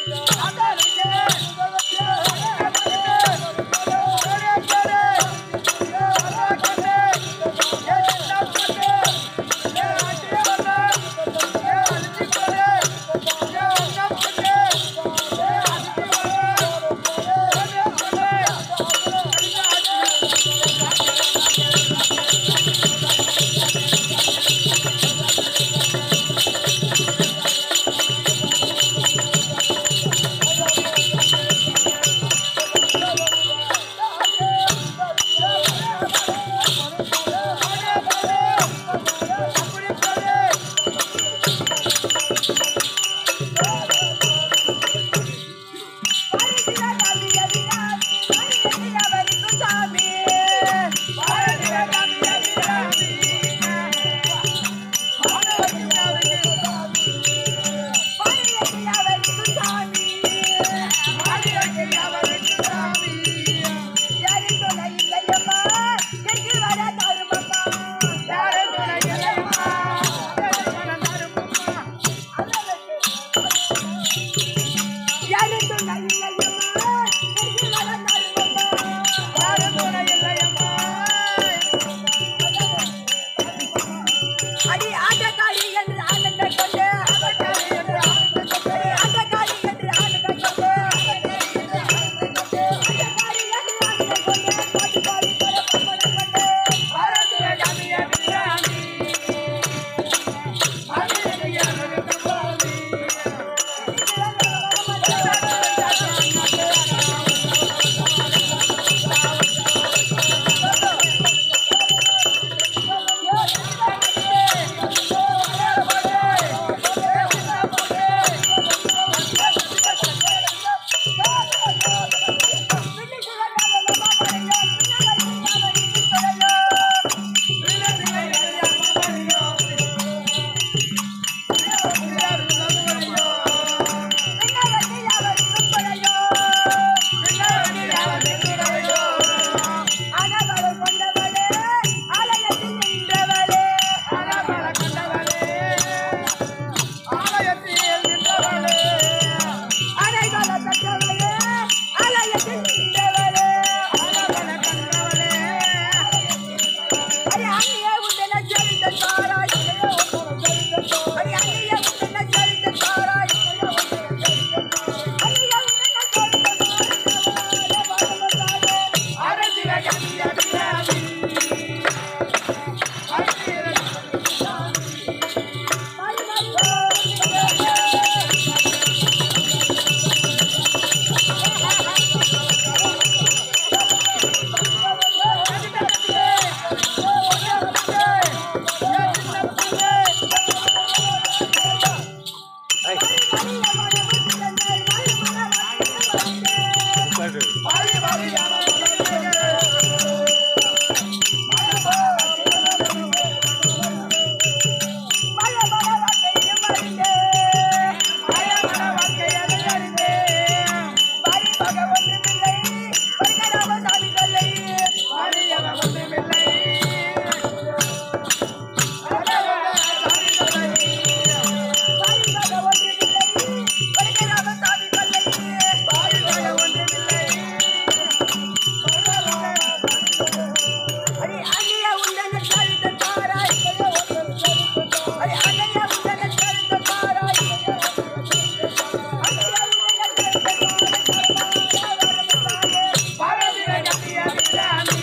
அடி ஆட்டக்காரி என்று ஆனந்த கொண்டு ஆட்டக்காரி என்று ஆனந்த கொண்டு ஆட்டக்காரி என்று ஆனந்த கொண்டு ஆட்டக்காரி என்று ஆனந்த கொண்டு பாட்டுக்காரி கொலை பம்பரம் கொண்டு பாரதிய ஜாமிய பிராமி பாரதிய அனவளை கொண்டவளே ஆலயத்தில் நின்றவளே அனவளை கொண்டவளே ஆலயத்தில் நின்றவளே அனைவள கண்டவளே ஆலயத்தில் நின்றவளே அனவளை கொண்டவளே அடி அங்கேயே உண்டன சரிந்த தாராய் அடி அங்கேயே உண்டன சரிந்த தாராய் அங்கேயே உண்டன சரிந்த தாராய் அரசிய கண்ணிய பிராமி அடி அண்ணிய உண்டன சரிந்த தாராய் அடி அண்ணிய உண்டன சரிந்த தாராய் அண்ணிய உண்டன சரிந்த தாராய் பாரதிய கண்ணிய பிராமி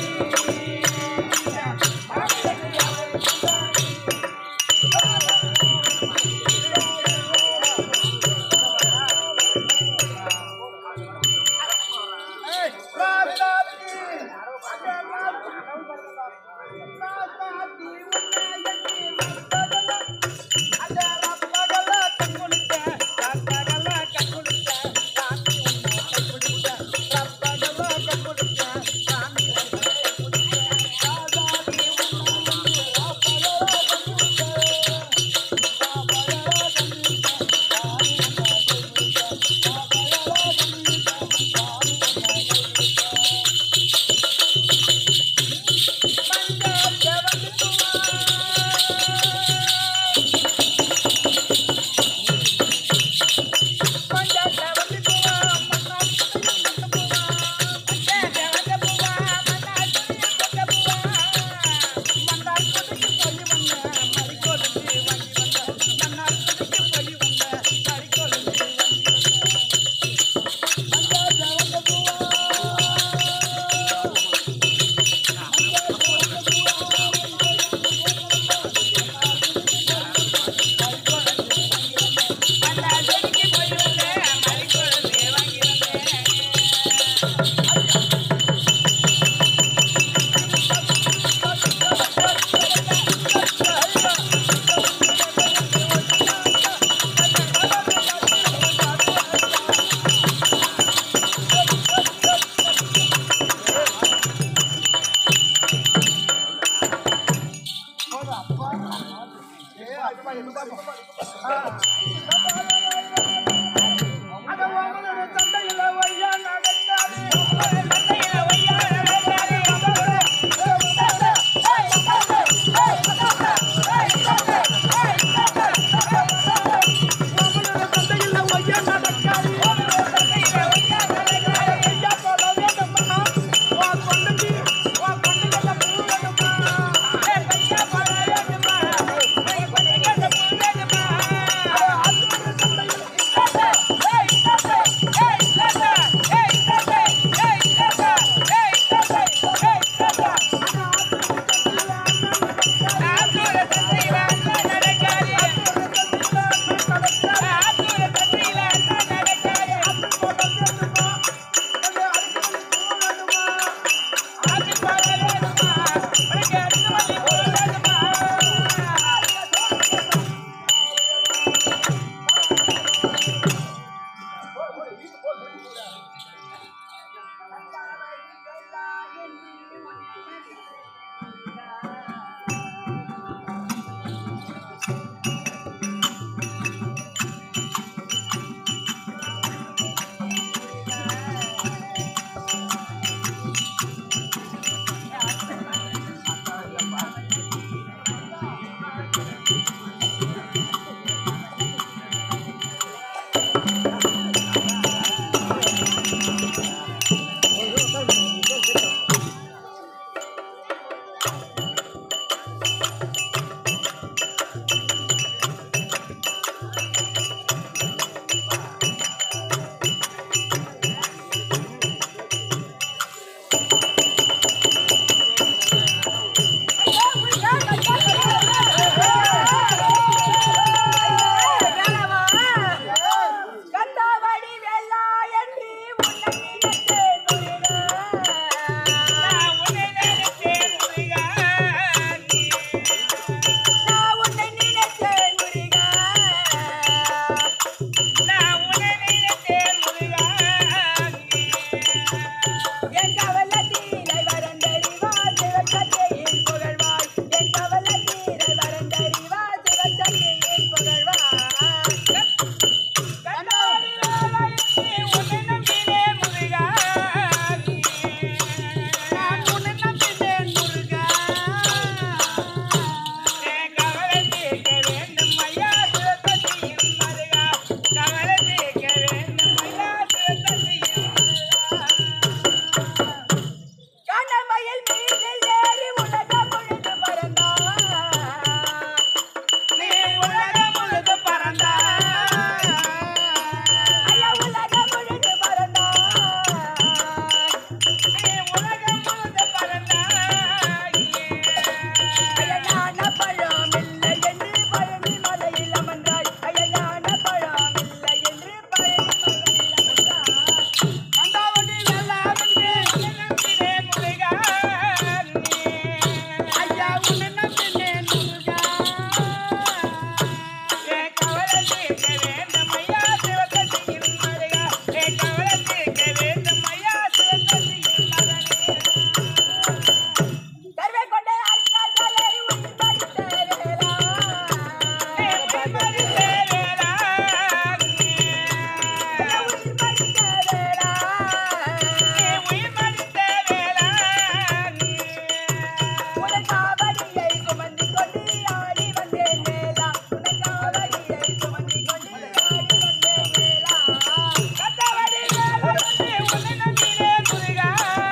கண்டபடி வேலவதி உன்னை நம்பினே முருகா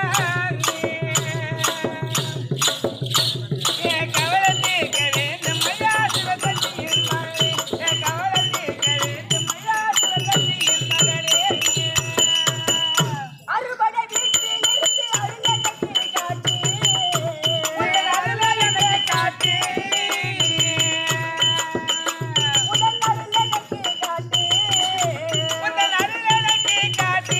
ஏ கவலை தீர்க்க வேண்டும் ஐயா சிவகத்தியின் மகளே ஏ கவலை தீர்க்க வேண்டும் ஐயா சிவகத்தியின் மகளே அறுபடை வீட்டிலிருந்து அருளனுக்கு காட்டு. உன் அருளை எனக்கு காட்டு உடன் அருளனுக்கு காட்டு. உன் அருளை எனக்கு காட்டு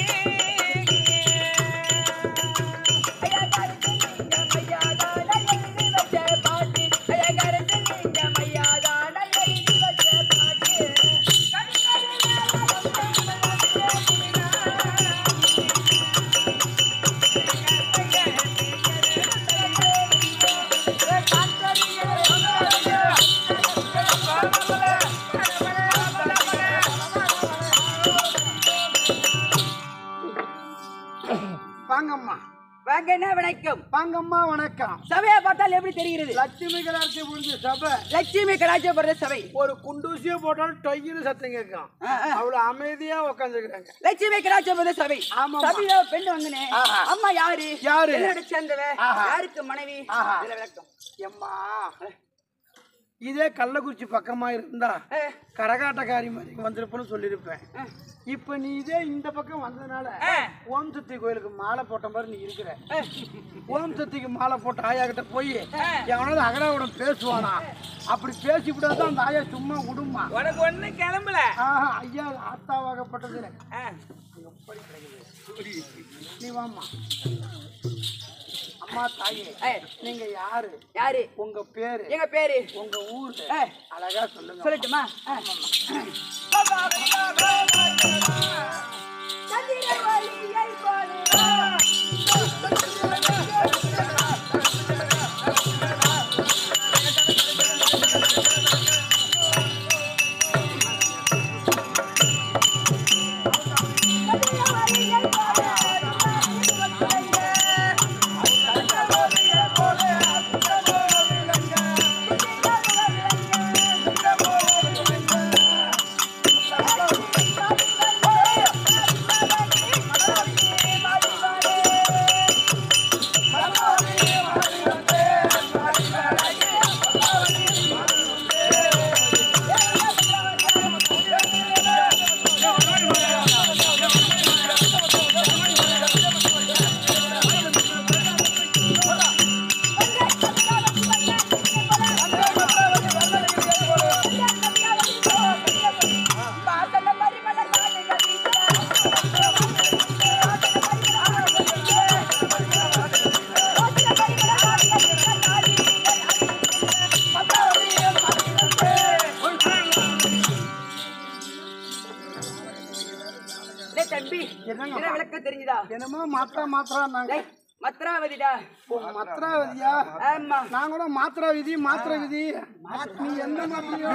ஐயா கருத்து லிங்கம் ஐயாதான எழுதி வச்ச பாட்டு. ஐயா கருத்து லிங்கம் ஐயாதான எழுதி வச்ச பாட்டு. வாங்கம்மா வாங்க என்ன வணக்கம் வாங்கம்மா வணக்கம் சபையை பார்த்தால் எப்படி தெரிகிறது லட்சுமி கலாச்சி முடிஞ்ச சபை லட்சுமி கலாச்சார சபை ஒரு குண்டூசியை போட்டாலும் டொய்யின்னு சத்தம் கேட்கும் ஆ, ஆ. அவ்வளவு அமைதியா உட்காந்துருக்காங்க லட்சுமி கலாச்சார சபை ஆமாம்மா. சபையில ஒரு பெண் வந்தனே ஆஹா. அம்மா யாரு யாரு? என்னோட சேர்ந்தவ ஆஹா. யாருக்கு மனைவி ஆஹா. இதுல விளக்கம் எம்மா இதே கள்ளக்குறிச்சி பக்கமா இருந்தா ஆ, கரகாட்டக்காரி மாதிரி வந்திருப்பேன்னு சொல்லியிருப்பேன் ஆ. இப்ப நீ இதே இந்த பக்கம் வந்ததுனால ஓம் சக்தி கோயிலுக்கு மாலை போட்ட மாதிரி நீ இருக்கிற ஓம் சக்திக்கு மாலை போட்ட ஆயா கிட்ட போய் எவனாவது அகடாவிடம் பேசுவானா அப்படி பேசிவிட்டாதான் அந்த ஆயா சும்மா விடுமா உனக்கு ஒண்ணு கிளம்பல ஆஹா ஐயா ஆத்தாவாகப்பட்டது ஆ. நீ வாம்மா அம்மா தாயே ஏய், நீங்க யாரு யாரு உங்க பேரு எங்க பேரு உங்க ஊரு ஏய், அழகா சொல்லுங்க சொல்லட்டுமா ஆ. சந்திரவழியை போலே. சந்திரவழியை டேய் தம்பி என்னங்க? என்ன விளக்கம் தெரிஞ்சுதா என்னமோ மாத்திரா மாத்திரான்னாங்க டேய் மத்ராவதிடா ஓ, மத்ராவதியா ஆமா நான் கூட மாத்திரா விதி மாத்திரை விதி நீ எந்த மாத்திரையோ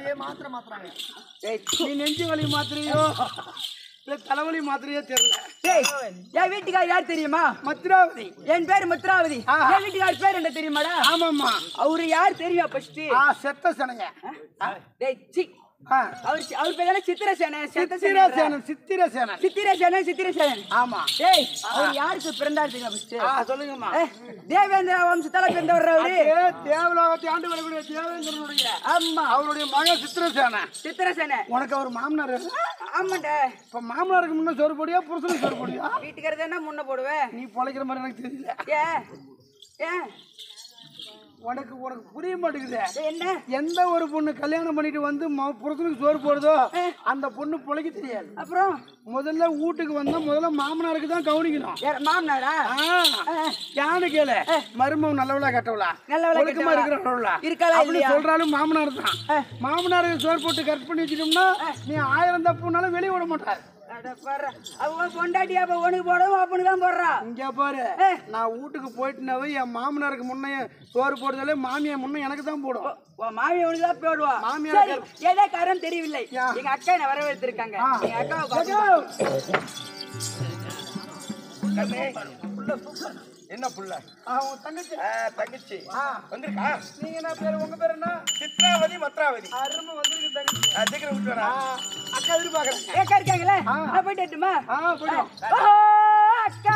டேய் நீ நெஞ்சு வலி மாத்திரையோ இல்ல தலைவலி மாத்திரையோ தெரியல டேய் என் வீட்டுக்கார் யார் தெரியுமா மத்ராவதி என் பேர் முத்ராவதி ஆஹா. என் வீட்டுக்கார் பேர் என்ன தெரியுமாடா ஆமாம்மா அவரு யார் தெரியுமா ஃபர்ஸ்ட் ஆ செத்த சனங்க டேய் சி ஆ அவர் அவர் பேர் என்ன சித்திரசேன சித்திர சேனன் சித்திர சேனன் சித்திரசேன சித்திரசேனன் ஆமா டேய் அவர் யாருக்கு பிறந்தார் தெரியுமா ஃபர்ஸ்ட் ஆ சொல்லுங்கம்மா தேவேந்திர வம்சத்தால பிறந்தவர் அவரு அதே தேவலோகத்தை ஆண்டு வரக்கூடிய தேவேந்திரனுடைய ஆமா அவருடைய மகன் சித்திரசேன சித்திரசேன உனக்கு அவர் மாமனார் ஆமாண்டா இப்ப மாமனாருக்கு முன்ன சோறு போடியா புருஷனுக்கு சோறு போடியா வீட்டுக்காரர் தானே முன்ன போடுவேன் நீ பொழைக்கிற மாதிரி எனக்கு தெரியல ஏன் ஏன் உனக்கு உனக்கு புரிய மாட்டேங்குது டேய், என்ன எந்த ஒரு பொண்ணு கல்யாணம் பண்ணிட்டு வந்து ம- புருஷனுக்கு சோறு போடுதோ அந்த பொண்ணு பொழைக்க தெரியாது அப்புறம் முதல்ல வீட்டுக்கு வந்தா முதல்ல மாமனாருக்கு தான் கவனிக்கணும் யார் மாமனாரா ஆ, யானு கேளு மருமவன் நல்லவளா கெட்டவளா நல்லவளா, ஒழுக்கமா கெட்டவளா? இருக்கிறவளா இருக்காளா, அப்படி இல்லையா? சொல்றாலும் மாமனார் தான் மாமனாருக்கு சோறு போட்டு கட் பண்ணி வச்சிட்டோம்னா நீ ஆயிரம் தப்புனாலும் வெளியே விட மாட்டார் அட பாரு அவ பொண்டாட்டி அப்ப உனக்கு போடவும் அப்பனுக்கு தான் போடுறா இங்க பாரு நான் வீட்டுக்கு போயிட்டுனாவே என் மாமனாருக்கு முன்ன சோறு போடுறதாலே மாமியா முன்ன எனக்கு தான் போடும் உன் மாமி உனக்கு தான் போடுவா மாமியார் சரி ஏதோ காரணம் தெரியவில்லை யா. எங்க அக்கா என்ன வரவேற்றிருக்காங்க ஆ. எங்க அக்காவை ஐயோ! பார்த்து- என்ன புள்ள ஆ, உன் தங்கச்சி ஆ, தங்கச்சி ஆ. வந்திருக்கா நீங்க என்ன பேர் உங்க பேர் என்ன சித்ராவதி மத்ராவதி அருமை வந்திருக்கு தங்கச்சி ஆ, சீக்கிரம் விட்டு வரா ஆ, அக்கா எதிர்பார்க்கறேன் ஏக்கா இருக்காங்களே ஆ. நான் போயிட்டு வரட்டுமா? ஆ போயிடும் ஓ, அக்கா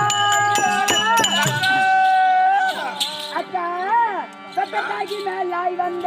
அக்கா சொத்தக்காகி மேலாய் வந்த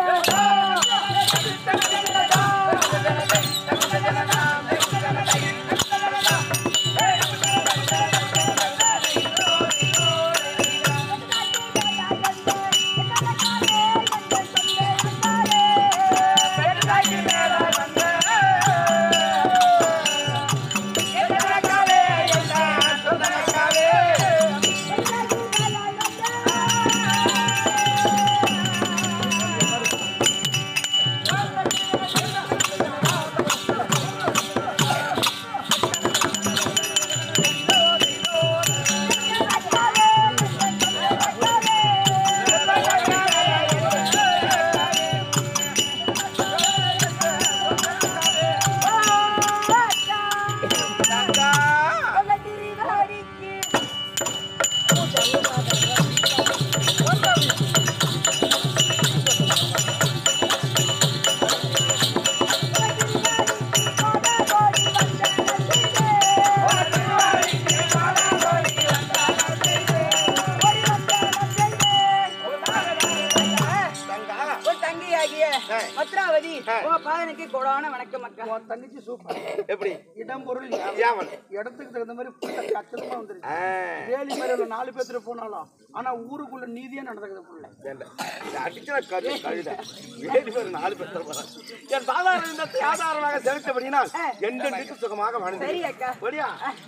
தங்கா ஒரு தங்கையாகிய பத்ராவதி ஓ பாதனுக்கு கொடான வணக்கம் அக்கா உன் தங்கச்சி சூப்பர் எப்படி இடம் பொருள் யாவன் இடத்துக்கு தகுந்த மாதிரி புள்ள கச்சிதமா வந்துருச்சு ஆ, வேலி மாதிரி உள்ள நாலு பேர்த்துல போனாலும் ஆனா ஊருக்குள்ள நீதியா நடந்துக்குது புள்ள வேண்டாம். இந்த அடிக்கிற கரு கழுத வேடி பேர் நாலு பேர் தருவாரா? என் சாதாரண இருந்தத்தை ஆதாரமாக செலுத்தபடினால் என்றென்றைக்கு சுகமாக வாழ்ந்து சரி அக்கா படியா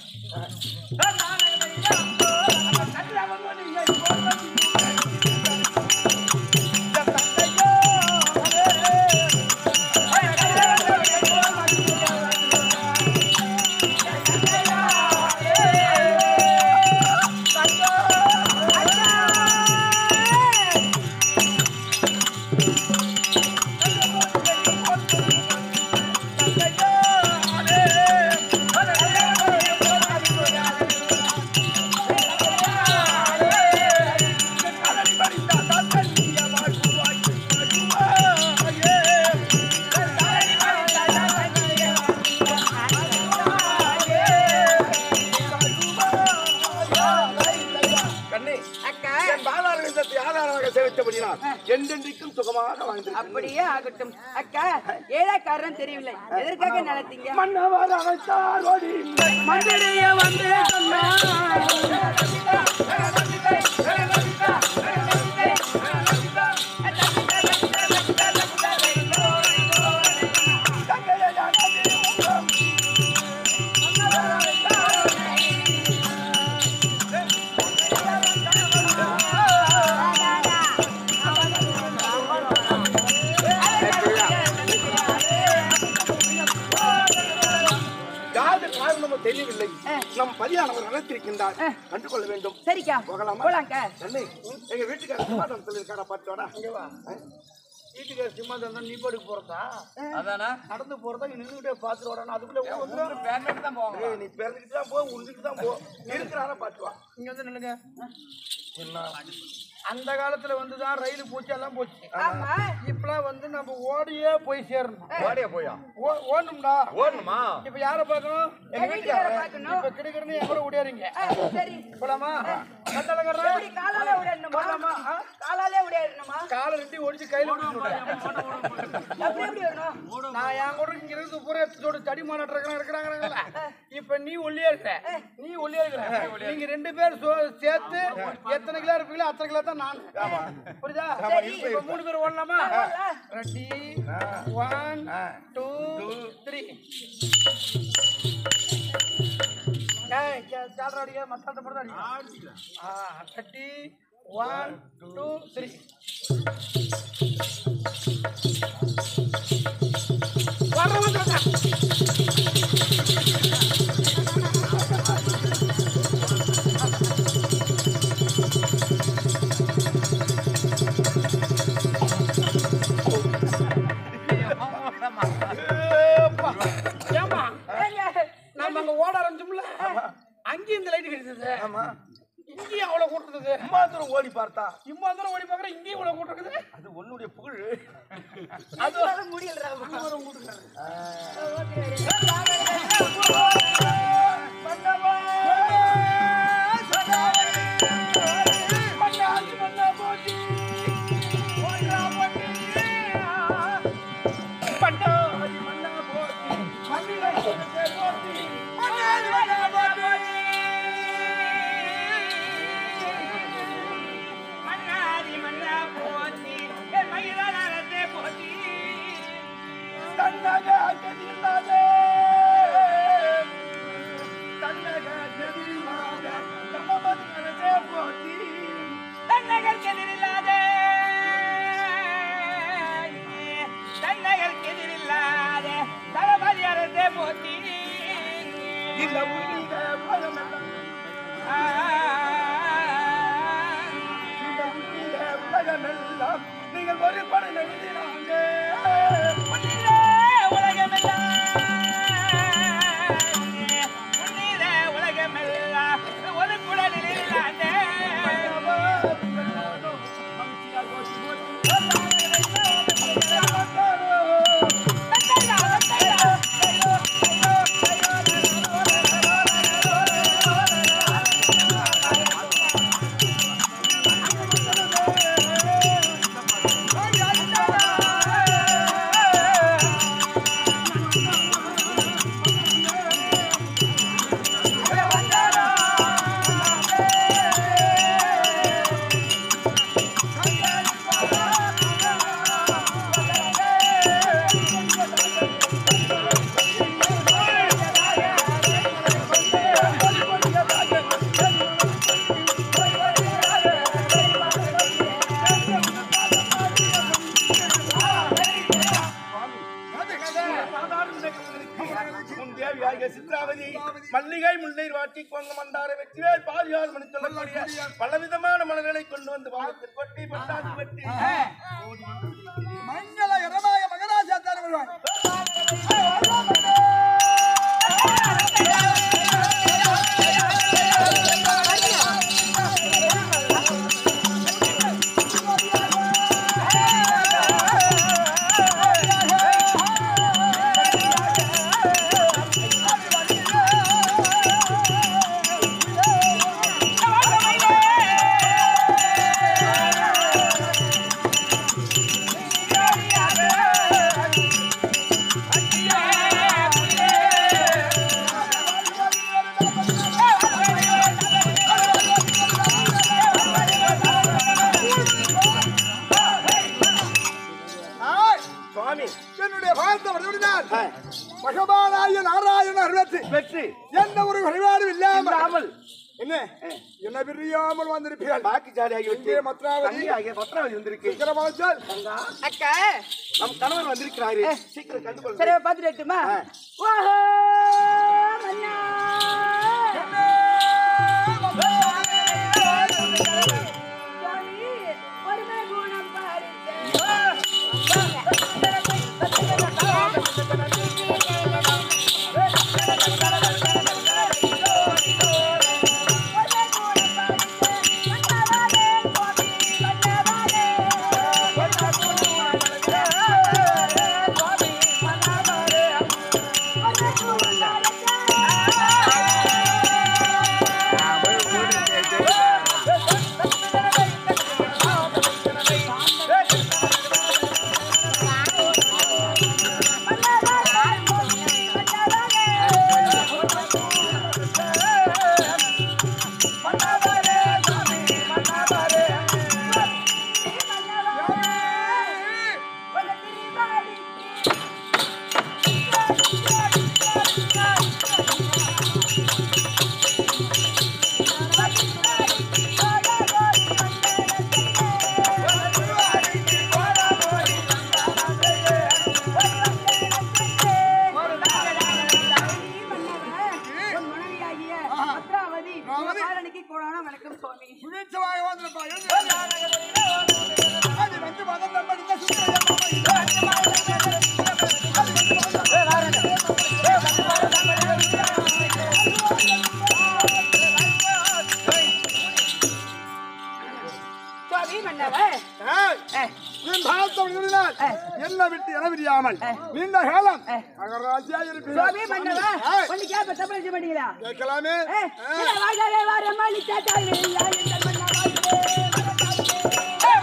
கண்ணே அக்கா என் பாதாள விந்தத்தை ஆதாரமாக செலுத்தபடினால் என்றென்றைக்கும் சுகமாக வாழ்ந்திருக்கிறேன் அப்படியே ஆகட்டும் அக்கா ஏழாக்காரன் தெரியவில்லை எதற்காக நடத்தீங்க மன்னவர் அழைத்தார் ஓடி மந்திரிய வந்து யாது காரணமும் தெரியவில்லை நம் பதியானவர் அழைத்திருக்கின்றார் கண்டு கொள்ள வேண்டும் சரிக்கா போகலாமா? போலாங்க கண்ணே எங்க வீட்டுக்காரர் சிம்மாசனம் சொல்லியிருக்காரா பார்த்து வாடா இங்க வா வீட்டுக்கு சிம்மாசனம் நீ பாட்டுக்கு போறதா அதானா நடந்து போறதா இங்க நின்றுட்டே பாத்துட்டு வரானா அதுக்குள்ள ஊர் வந்துரும். ஊரு பேரண்ட் தான் போவாங்க ஏய், நீ பிறந்துக்கிட்டு தான் போ உழுதுட்டு தான் போ இருக்கிறாரா பார்த்து வா இங்க வந்து நில்லுங்க அந்த காலத்துல வந்துதான் ரயில் போச்சு எல்லாம் போச்சு ஆமா இப்பெல்லாம் வந்து நம்ம ஓடியே போய் சேரணும் வாடியா போயா ஓ- ஓடணும்டா ஓடணுமா இப்ப யார பார்க்கணும் எங்க வீட்டுக்கார பார்க்கணும் இப்ப கிடைக்கிறன்னு எவ்வளவு ஓடியாரீங்க ஆ, சரி போலாமா கட்டளகர்றா எப்படி காலாலே விடணுமா போலாமா ஆ? காலாலே விடணுமா காலை ரெட்டி ஒடிச்சு கையில பிடிச்சு எப்படி எப்படி வரணும் நான் என் கூட இங்க இருந்து பூரா எடுத்துட்டு தடி மாநாட்டம் இருக்கிறாங்கல்ல இப்ப நீ ஒல்லியா இருக்க நீ ஒல்லியா இருக்கிற நீங்க ரெண்டு பேரும் சோ- சேர்த்து எத்தனை கிலோ இருப்பீங்களோ அத்தனை கிலோ தான் நான் புரியுதா இப்ப மூணு பேர் ஓடலாமா ரெடி ஒன் டூ த்ரீ அடிக்க மத்தாட்ட மட்டும் அடிக்க ரெடி ஒன் டூ த்ரீ வர்றவன் தாத்தா ஏப்பா. ஏம்மா, நம்ம அங்க ஓட ஆரம்பிச்சோம்ல அங்கேயும் இந்த லைட் கிடைச்சது ஆமா இங்கேயும் அவ்வளவு கூட்டம் இருக்குது அம்மா தூரம் ஓடி பார்த்தா இம்மா தூரம் ஓடி பார்க்குறேன் இங்கேயும் இவ்வளவு கூட்டம் இருக்குது அது உன்னுடைய புகழ் அது முடியலடா மன்னாரி மன்னா போற்றி என் மயிலாளத்தை போற்றி தன்னக கதிர்நாதே தன்னக கதிர்நாதே தமமதி அரசே போற்றி தன்னகர் கதிரில்லாதே தன்னகர் கதிரில்லாதே தளபதி அரசே போற்றி இந்த உயிரிக உலகமெல்லாம் இந்த உயிரிக உலகமெல்லாம் நீங்கள் ஒரு படை எழுதினாங்க உலகமெல்லாம் ஒரு குடலில் இல்லாண்டே உன் தேவியாகிய சித்ராவதி மல்லிகை முல்லை வாட்டி கொங்க மண்டார வெற்றிவேல் பாதியார் மணி சொல்லக்கூடிய பலவிதமான மலர்களை கொண்டு வந்து வானத்தில் கொட்டி பட்டாசு வெட்டி மங்கள இடமாய மகராஜா தான் வருவான் சுவாமி என்னுடைய வாழ்ந்த வடிவினார் ஆ, பகவானாய நாராயண அருளத்து வெற்றி எந்த ஒரு வழிபாடும் இல்லாமல் இல்லாமல் என்ன என்ன பிரியாமல் வந்திருப்பீர்கள் பாக்கி ஜாலியாகி விட்டு இங்கே மத்ராவதி தண்ணியாகிய பத்ராவதி வந்திருக்கு விக்கிரமாச்சல் அக்கா நம் கணவர் வந்திருக்கிறாரு சீக்கிரம் சரி கண்டுகொள்ள பாத்துட்டுமா ஆ. ஓஹோ மன்னா சுவாமி, ஒருமை குணம் வணக்கம் சுவாமி சுழற்சமாக வந்திருப்பா அது வந்து மதம் நம்ம இந்த தலைவிரியாமல் நீண்ட காலம் மகராஜியா சுவாமி இருப்பீர்கள் மன்னவா ஏய், ஒண்ணு கேப்ப தப்பு செய்ய மாட்டீங்களா கேட்கலாமே ஏய், இல்ல, வாய்க்காலே வாரம்மா, நீ கேட்டாலே யார் இந்த மன்னா வாழ்வே,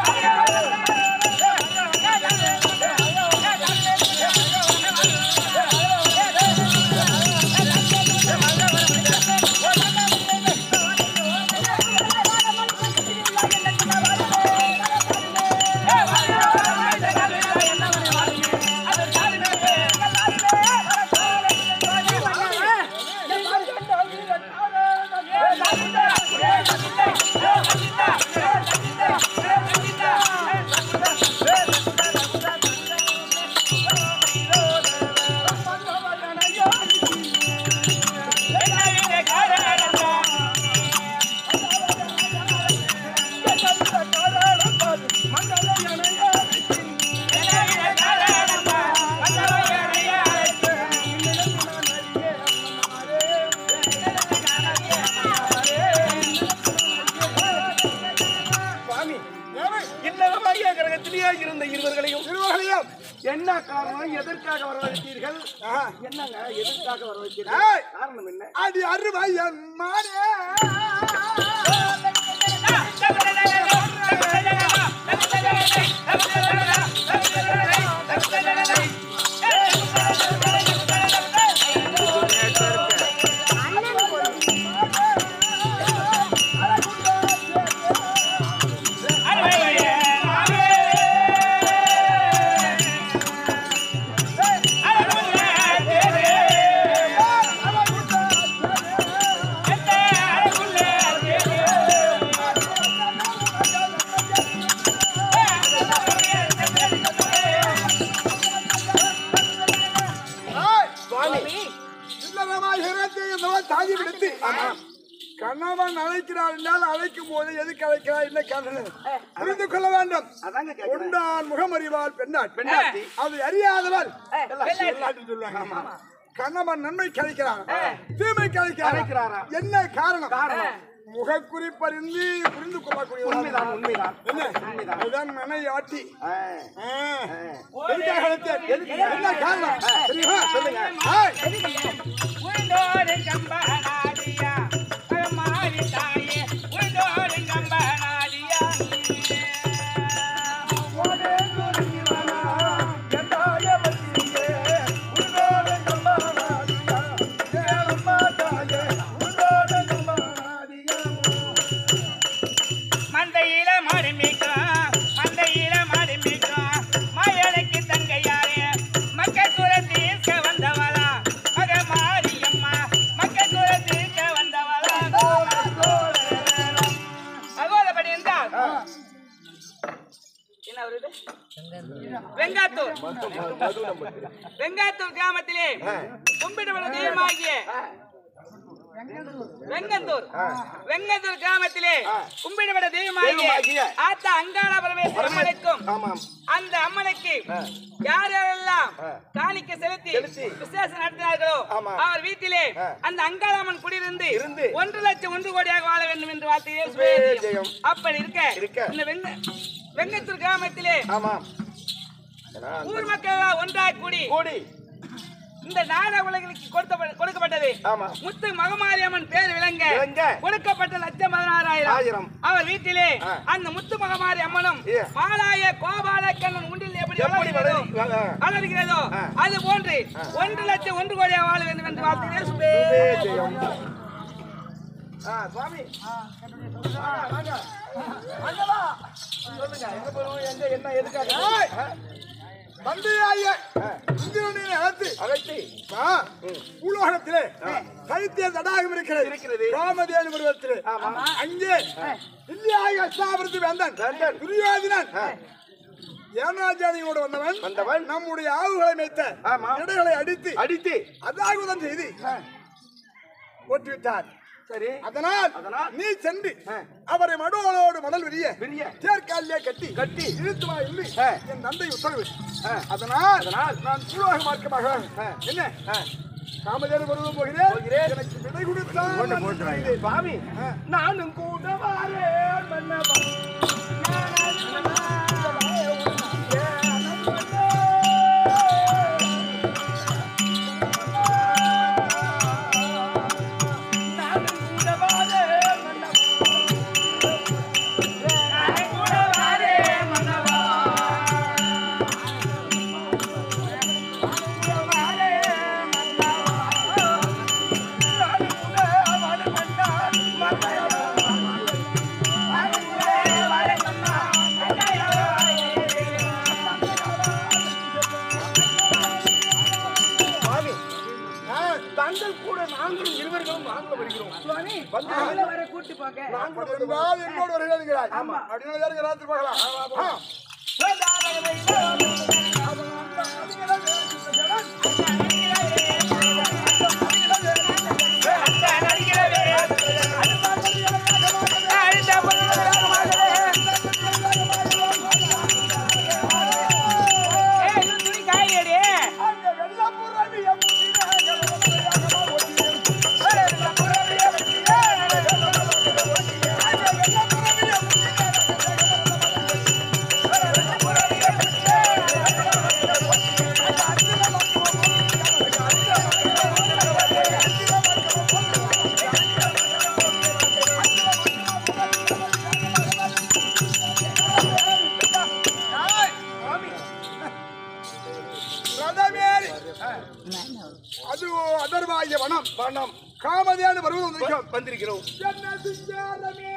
சுவாமி இல்லறமாகிய கிரகத்திலேயே இருந்த இருவர்களையும் இருவர்களையும் என்ன காரணம் எதற்காக வரவழைத்தீர்கள் ஆஹா. என்னங்க எதற்காக வரவழைத்தீர்கள் ஏய், காரணம் என்ன அடி அருமையன் மானே ஏய், சுவாமி இல்லறமாய் இறந்து என்பவன் தாங்கி விடுத்து கணவன் அழைக்கிறார் என்றால் அழைக்கும் போது எதுக்கு அழைக்கிறார் என்ன காரணம் புரிந்து கொள்ள வேண்டும் அதாங்க கேட்கிறேன் உண்டான் முகமறிவாள் பெண்ணாட் பெண்ணாட்டி. அது அறியாதவள் பெண்ணாட்டி. பெண்ணாட்டி சொல்லுவாங்க கணவன் நன்மை கழிக்கிறான் தீமை கழிக்கிறான் கழிக்கிறாரா? என்ன காரணம் காரணம். முகக்குறிப்பறிந்து புரிந்து கொள்ளக்கூடிய உண்மைதான் உண்மைதான் என்ன அதுதான் மனையாட்டி ஆ. ஆ. எதுக்காக அழைத்தேன்? என்ன காரணம் தெரியுமா சொல்லுங்க ஏய், மந்தையில மருமிக்கும் மந்தையில மருமிக்கும் மயலுக்கு தங்கையாரே மக்கள் தீர்க்க வந்தவளா மக மாரியம்மா மக்கள் தீர்க்க வந்தவளா அகோதபடி என்றால் என்ன வருது வெங்காத்தூர் வெங்காத்தூர் கிராமத்திலே கும்பிடுவன தெய்வமாகிய வெங்கந்தூர் வெங்கந்தூர் கிராமத்திலே கும்பிடுவட தெய்வமாகிய தெய்வமாகிய ஆத்தா அங்காள பரமேஸ்வரர் அம்மனுக்கும் ஆமாம் அந்த அம்மனுக்கு யார் யாரெல்லாம் காணிக்க செலுத்தி செலுத்தி. விசேஷம் நடத்தினார்களோ ஆமா. அவர் வீட்டிலே அந்த அங்காளம்மன் குடியிருந்து இருந்து. ஒன்று லட்சம் ஒன்று கோடியாக வாழ வேண்டும் என்று வாழ்த்தையே ஜெயம். அப்படி இருக்க இருக்க. இந்த வெங்க வெங்கத்தூர் கிராமத்திலே ஆமாம் ஊர் மக்கள் எல்லாம் ஒன்றாய் கூடி கூடி இந்த நாடக உலகிற்கு கொடுத்த- கொடுக்கப்பட்டது ஆமா முத்து மகமாரியம்மன் பேர் விளங்க விளங்க. கொடுக்கப்பட்ட லட்சம் பதினாறாயிரம் ஆயிரம் அவர் வீட்டிலே ஆ. அந்த முத்து மகமாரி அம்மனும் ஏ. மாலாய கோபால கண்ணன் உண்டில் எப்படி எப்படி வளர்கிறதோ வளரு- வ- வளர்கிறதோ ஆ. அது போன்று ஒன்று லட்சம் ஒன்று கோடியாக வாழ வேண்டும் என்று வாழ்த்துகிறேன் சுபே. ஜெயம் ஆ சுவாமி வாங்க, வாங்க. சொல்லுங்க எங்க போறோம் எங்க என்ன எதுக்காக ஆ, தந்தையாய இந்திரனை அழைத்து அழைச்சி ஆ, பூலோகத்திலே சைத்திய தடாகம் இருக்கிறது இருக்கிறது. ராமதேனு பருவத்திலே ஆமா. அங்கே இல்லையாக அஷ்டாபிரத்து வேந்தன் வேந்தன். துரியோதனன் ஏனாஜானியோடு வந்தவன் வந்தவன். நம்முடைய ஆவுகளை மேய்த்த ஆமா. இடைகளை அடித்து அடித்து அதாகுதம் செய்து போட்டுவிட்டார் சரி அதனால் அதனால் நீ சென்று ஆ. அவரை மடுவலோடு மணல் விரிய விரிய. தேர்காலிலே கட்டி கட்டி. இழுத்து வா என்று ஆ. என் தந்தை உத்தரவு ஆ. அதனால் அதனால் நான் பூலோக மார்க்கமாக ஆ. என்ன ஆ, காமதேனு பருவம் போகிறேன் போகிறேன். எனக்கு விடை கொடுத்தான் நான் போகிறேன். சுவாமி நானும் கூட வாரேன் மன்னவா வருகிறோம் சுவாமி வந்து- அவங்கள வர கூட்டி போங்க நாங்கள் என்றால் என்னோடு வருகிறாய் அப்படின்னா யாருக்கு ராத்திரி பார்க்கலாம் ஆ. அந்த வெள்ளப்புறவி ரதமேறி அது அதர்வாகிய வனம் வண்ணம் காமதேனு வருவது வந்திருக்கும் வந்திருக்கிறோம் என்ன சிங்காரமே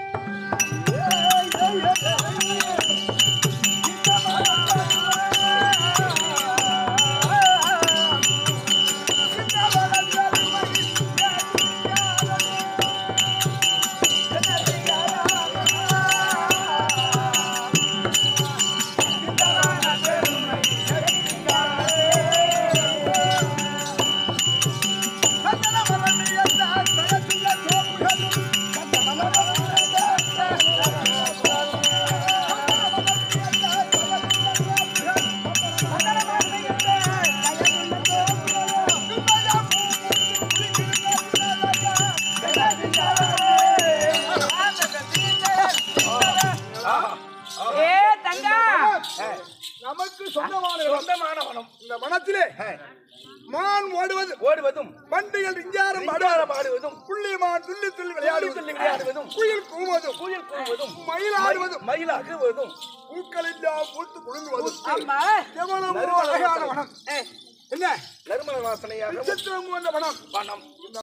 ஏ தங்கா நமக்கு சொந்தமான இடம். சொந்தமான வனம் இந்த வனத்திலே மான் ஓடுவது ஓடுவதும் பண்டிகள் இஞ்சாரம் அடார பாடுவதும் புள்ளி மான் துள்ளி துள்ளி துள்ளி விளையாடுவது துள்ளி விளையாடுவதும் குயில் கூவுவதும் குயில் கூவுவதும் மயிலாடுவதும் மயிலாகுவதும் பூக்கள் எல்லாம் பூத்து குலுங்குவதும் ஆமா எவ்வளவு அழகான வனம் என்ன நறுமண வாசனையாக நட்சத்திரம் போன்ற வனம் வனம்